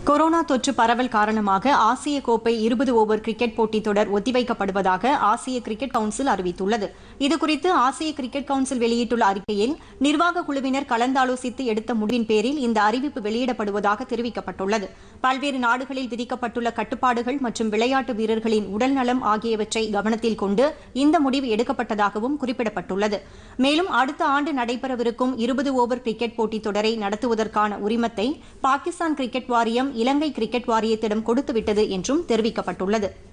corona தொற்று பரவல் காரணமாக ஆசிய கோப்பை இருபது ஓவர் கிரிக்கெட் போட்டித் தொடர் ஒத்திவைக்கப்படுவதாக ஆசிய கிரிக்கெட் கவுன்சில் அறிவித்துள்ளது இதுகுறித்து ஆசிய கிரிக்கெட் கவுன்சில் வெளியிட்டுள்ள அறிக்கையில் நிர்வாக குழுவினர் கலந்தாலோசித்து எடுத்த முடிவின் பேரில் இந்த அறிவிப்பு வெளியிடப்படுவதாக தெரிவிக்கப்பட்டுள்ளது பல்வேறு நாடுகளில் விதிக்கப்பட்டுள்ள கட்டுப்பாடுகள் மற்றும் விளையாட்டு வீரர்களின் உடல்நலம் ஆகியவற்றை கவனத்தில் கொண்டு இந்த முடிவு எடுக்கப்பட்டதாகவும் குறிப்பிடப்பட்டுள்ளது மேலும் அடுத்த ஆண்டு நடைபெறவிருக்கும் இருபது ஓவர் கிரிக்கெட் போட்டித் தொடரை நடத்துவதற்கான உரிமத்தை பாகிஸ்தான் கிரிக்கெட் வாரியம் இலங்கை கிரிக்கெட் வாரியத்திடம் கொடுத்துவிட்டது என்றும் தெரிவிக்கப்பட்டுள்ளது